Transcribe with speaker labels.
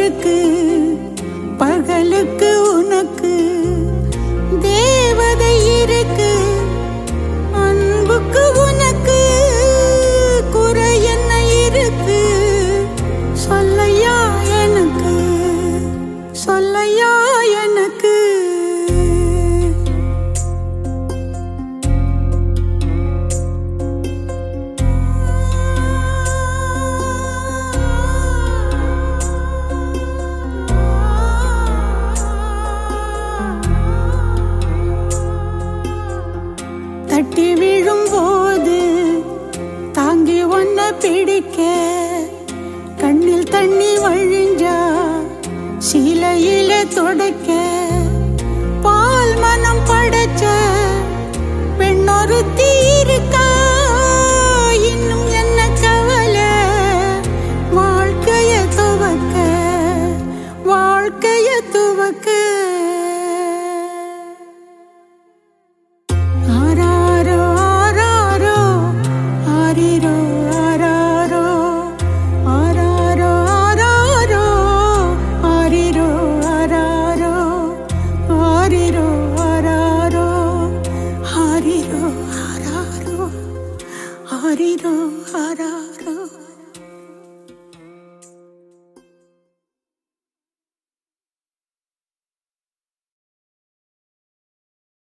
Speaker 1: இருக்கு பகலுக்கு உனக்கு தேவதை இருக்கு அன்புக்கு உனக்கு குறை என்ன இருக்கு சொல்லையா எனக்கு சொல்லையா எனக்கு தட்டி விழும்போது தாங்கி ஒன்ன பிடிக்க கண்ணில் தண்ணி வழிஞ்சா சீலையில தொடக்க பால் மனம் படைச்ச பெண்ணொருத்தி இருக்கா இன்னும் என்ன கவலை வாழ்க்கைய துவக்க வாழ்க்கைய துவக்க ஆராரோ ஆராரோ ஆரிரோ ஆராரோ ஆராரோ ஆராரோ ஆரிரோ ஆராரோ ஆரிரோ ஆராரோ ஆரிரோ ஆராரோ ஆரிரோ ஆராரோ